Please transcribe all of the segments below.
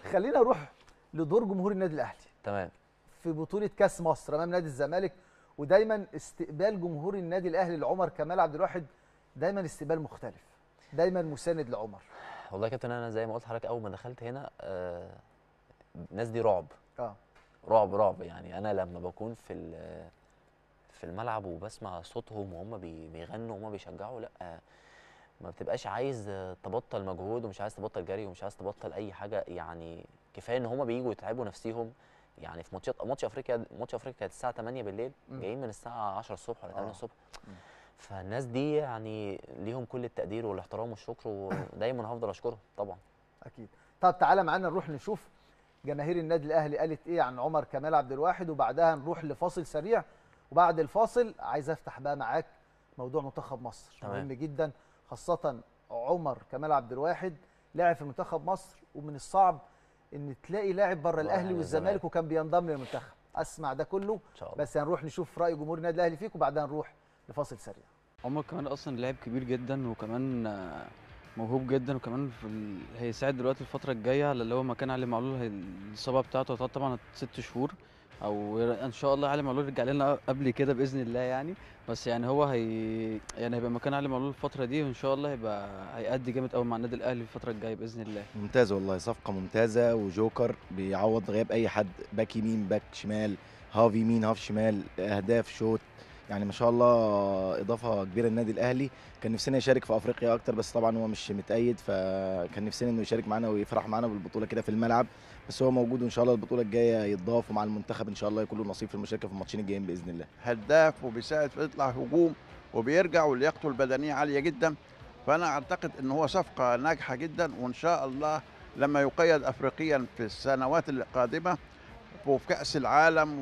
خلينا نروح لدور جمهور النادي الاهلي تمام في بطوله كاس مصر امام نادي الزمالك ودايما استقبال جمهور النادي الاهلي لعمر كمال عبد الواحد دايما استقبال مختلف دايما مساند لعمر والله يا كابتن انا زي ما قلت لحضرتك اول ما دخلت هنا آه الناس دي رعب اه رعب رعب يعني انا لما بكون في ال- في الملعب وبسمع صوتهم وهم بي- بيغنوا وهم بيشجعوا لا آه، ما بتبقاش عايز آه، تبطل مجهود ومش عايز تبطل جري ومش عايز تبطل اي حاجه يعني كفايه ان هم بييجوا يتعبوا نفسيهم يعني في ماتشات ماتش افريقيا ماتش افريقيا كانت الساعه 8 بالليل مم. جايين من الساعه 10 الصبح ولا 8 آه. الصبح فالناس دي يعني ليهم كل التقدير والاحترام والشكر ودايما هفضل اشكرهم طبعا اكيد طب تعالى معانا نروح نشوف جماهير النادي الاهلي قالت ايه عن عمر كمال عبد الواحد وبعدها نروح لفاصل سريع وبعد الفاصل عايز افتح بقى معاك موضوع منتخب مصر تمام. مهم جدا خاصه عمر كمال عبد الواحد لاعب في منتخب مصر ومن الصعب ان تلاقي لاعب بره بره الاهلي الأهلي والزمالك والزمالك. وكان بينضم للمنتخب اسمع ده كله ان شاء الله بس هنروح نشوف راي جمهور النادي الاهلي فيك وبعدها نروح لفاصل سريع عمر كمان اصلا لاعب كبير جدا وكمان آه، موهوب جدا وكمان في ال... هيساعد دلوقتي الفتره الجايه على اللي هو مكان علي معلول هي... الاصابه بتاعته هتقعد طبعا ست شهور او ير- ان شاء الله علي معلول يرجع لنا قبل كده باذن الله يعني بس يعني هو هي يعني هيبقى مكان علي معلول الفتره دي وان شاء الله هيبقى هيأدي جامد قوي مع النادي الاهلي الفتره الجايه باذن الله ممتاز والله صفقة ممتازة وجوكر بيعوض غياب أي حد باك يمين باك شمال هاف يمين هاف شمال أهداف شوت يعني ما شاء الله إضافة كبيرة للنادي الأهلي كان نفسنا يشارك في أفريقيا أكتر بس طبعا هو مش متأيد فكان نفسنا إنه يشارك معانا ويفرح معانا بالبطولة كده في الملعب بس هو موجود وإن شاء الله البطولة الجاية يتضاف ومع المنتخب إن شاء الله يكون له نصيب في المشاركة في الماتشين الجايين بإذن الله هداف وبيساعد في يطلع هجوم وبيرجع ولياقته البدنيه عاليه جدا فانا اعتقد ان هو صفقه ناجحه جدا وان شاء الله لما يقيد افريقيا في السنوات القادمه وفي كاس العالم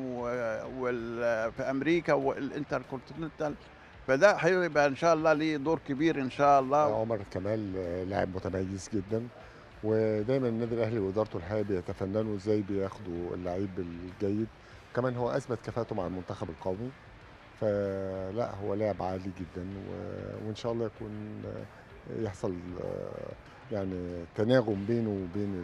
وفي امريكا والانتركونتيننتال فده هيبقى ان شاء الله ليه دور كبير ان شاء الله عمر كمال لاعب متميز جدا ودايما النادي الاهلي وادارته الحقيقه بيتفننوا ازاي بياخدوا اللعيب الجيد كمان هو اثبت كفاءته مع المنتخب القومي فلا هو لاعب عالي جدا و- وان شاء الله يكون يحصل يعني تناغم بينه وبين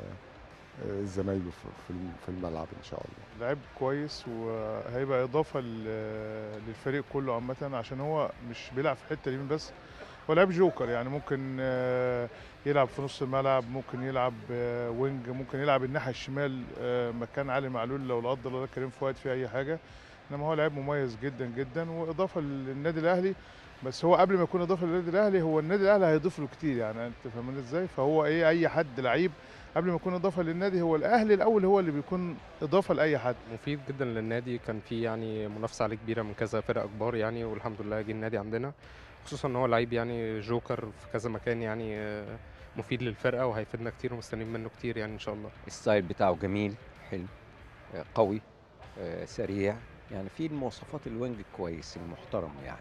ال- زمايله في- في الم- في الملعب ان شاء الله لعيب كويس وهيبقى اضافه ل- للفريق كله عامه عشان هو مش بيلعب في حته اليمين بس هو لعيب جوكر يعني ممكن آه، يلعب في نص الملعب ممكن يلعب آه، وينج ممكن يلعب الناحيه الشمال آه، مكان علي معلول لو لا قدر الله كريم فؤاد في اي حاجه انما هو لعيب مميز جدا جدا واضافه للنادي الاهلي بس هو قبل ما يكون اضافه للنادي الاهلي هو النادي الاهلي هيضيف له كتير يعني انت فاهمين ازاي فهو ايه اي حد لعيب قبل ما يكون اضافه للنادي هو الاهلي الاول هو اللي بيكون اضافه لاي حد مفيد جدا للنادي كان في يعني منافسه عليه كبيره من كذا فرق كبار يعني والحمد لله جه النادي عندنا خصوصا ان هو لعيب يعني جوكر في كذا مكان يعني آه، مفيد للفرقه وهيفيدنا كتير ومستنيين منه كتير يعني ان شاء الله الستايل بتاعه جميل حلو آه، قوي آه، سريع يعني في المواصفات الوينج الكويس المحترم يعني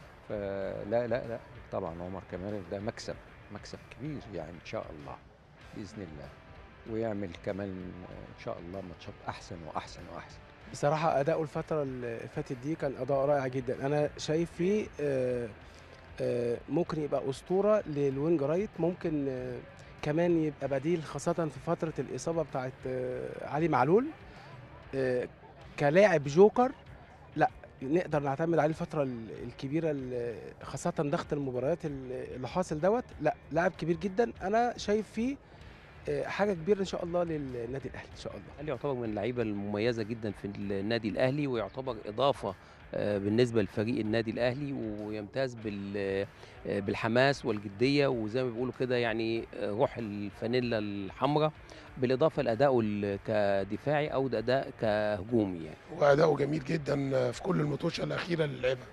فلا لا لا طبعا عمر كمال ده مكسب مكسب كبير يعني ان شاء الله باذن الله ويعمل كمان آه، ان شاء الله ماتشات احسن واحسن واحسن بصراحة أداؤه الفترة اللي فاتت دي كان أداء رائع جدا أنا شايف فيه آه، آه، ممكن يبقى أسطورة للوينج رايت ممكن آه، كمان يبقى بديل خاصة في فترة الإصابة بتاعت آه، علي معلول آه، كلاعب جوكر لا نقدر نعتمد عليه الفترة ال- الكبيرة ال- خاصة ضغط المباريات ال- اللي حاصل دوت لا لاعب كبير جدا أنا شايف فيه آه، حاجة كبيرة إن شاء الله للنادي الأهلي إن شاء الله الاهلي يعتبر من اللعيبه المميزه جدا في النادي الاهلي ويعتبر اضافه آه، بالنسبه لفريق النادي الاهلي ويمتاز بال آه، بالحماس والجديه وزي ما بيقولوا كده يعني آه، روح الفانيلا الحمراء بالاضافه لادائه ال- كدفاعي او اداء كهجومي يعني وأداؤه جميل جدا في كل المطوشة الأخيرة اللي لعبها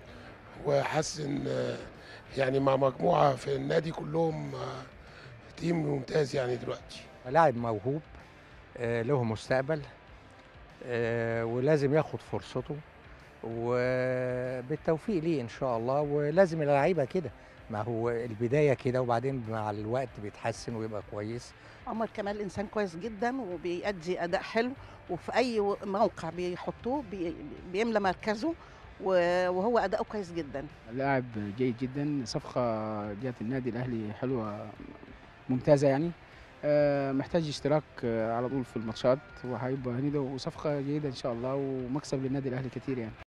وحاسس إن يعني مع مجموعة في النادي كلهم تيم ممتاز يعني دلوقتي لاعب موهوب آه، له مستقبل آه، ولازم ياخد فرصته وبالتوفيق ليه ان شاء الله ولازم اللعيبه كده ما هو البدايه كده وبعدين مع الوقت بيتحسن ويبقى كويس عمر كمال انسان كويس جدا وبيأدي اداء حلو وفي اي و- موقع بيحطوه بي- بيملى مركزه و- وهو اداؤه كويس جدا لاعب جيد جدا صفقة ديت النادي الأهلي حلوة ممتازة يعني آه، محتاج اشتراك آه، على طول في الماتشات وهيبقى هنيده وصفقه جيده ان شاء الله ومكسب للنادي الاهلي كتير يعني